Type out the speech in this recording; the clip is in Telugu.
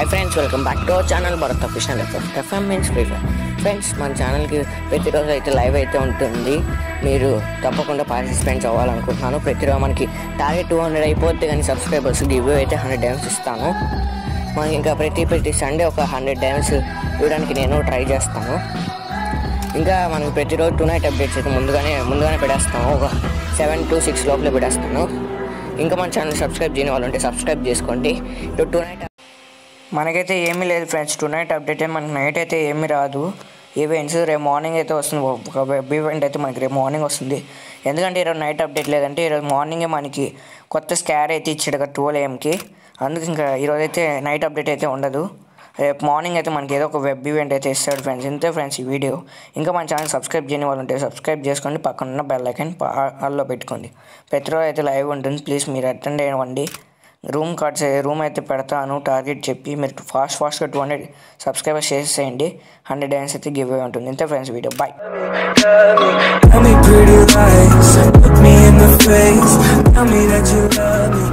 Hi friends welcome back to our channel Bharat official FM FM means free fire friends మన ఛానల్కి ప్రతిరోజు అయితే లైవ్ అయితే ఉంటుంది మీరు తప్పకుండా పార్టిసిపేట్స్ అవ్వాలనుకుంటున్నాను ప్రతిరోజు మనకి టార్గెట్ టూ హండ్రెడ్ అయిపోతే కానీ సబ్స్క్రైబర్స్ గివ్ అయితే హండ్రెడ్ డైమ్స్ ఇస్తాను మనకి ఇంకా ప్రతి ప్రతి సండే ఒక హండ్రెడ్ డైమ్స్ ఇవ్వడానికి నేను ట్రై చేస్తాను ఇంకా మనకి ప్రతిరోజు టూ నైట్ అప్డేట్స్ అయితే ముందుగానే ముందుగానే పెట్టేస్తాను ఒక సెవెన్ టు సిక్స్ లోపలే పెట్టేస్తాను ఇంకా మన ఛానల్ సబ్స్క్రైబ్ చేయని వాళ్ళు ఉంటే సబ్స్క్రైబ్ చేసుకోండి ఇప్పుడు టూ నైట్ మనకైతే ఏమీ లేదు ఫ్రెండ్స్ టు నైట్ అప్డేట్ మనకి నైట్ అయితే ఏమీ రాదు ఈవెంట్స్ రేపు మార్నింగ్ అయితే వస్తుంది ఒక వెబ్ ఈవెంట్ అయితే మనకి రేపు మార్నింగ్ వస్తుంది ఎందుకంటే ఈరోజు నైట్ అప్డేట్ లేదంటే ఈరోజు మార్నింగే మనకి కొత్త స్కార్ అయితే ఇచ్చాడు కదా ట్వెల్వ్ ఏఎంకి అందుకు ఇంకా ఈరోజు అయితే నైట్ అప్డేట్ అయితే ఉండదు రేపు మార్నింగ్ అయితే మనకి ఏదో ఒక వెబ్ ఈవెంట్ అయితే ఇస్తాడు ఫ్రెండ్స్ ఇంతే ఫ్రెండ్స్ ఈ వీడియో ఇంకా మన ఛానల్ సబ్స్క్రైబ్ చేయని వాళ్ళు ఉంటే సబ్స్క్రైబ్ చేసుకోండి పక్కన ఉన్న బెల్ ఐకాన్ ఆల్లో పెట్టుకోండి ప్రతిరోజు అయితే లైవ్ ఉంటుంది ప్లీజ్ మీరు అటెండ్ అయ్యండి రూమ్ కార్డ్స్ రూమ్ అయితే పెడతాను టార్గెట్ చెప్పి మీరు ఫాస్ట్ ఫాస్ట్గా టూ హండ్రెడ్ సబ్స్క్రైబర్స్ చేసేయండి హండ్రెడ్ డ్యాన్స్ అయితే గివ్ అవే ఉంటుంది ఇంతే friends video bye Tell me pretty lies, look me in the face. Tell me that you love me.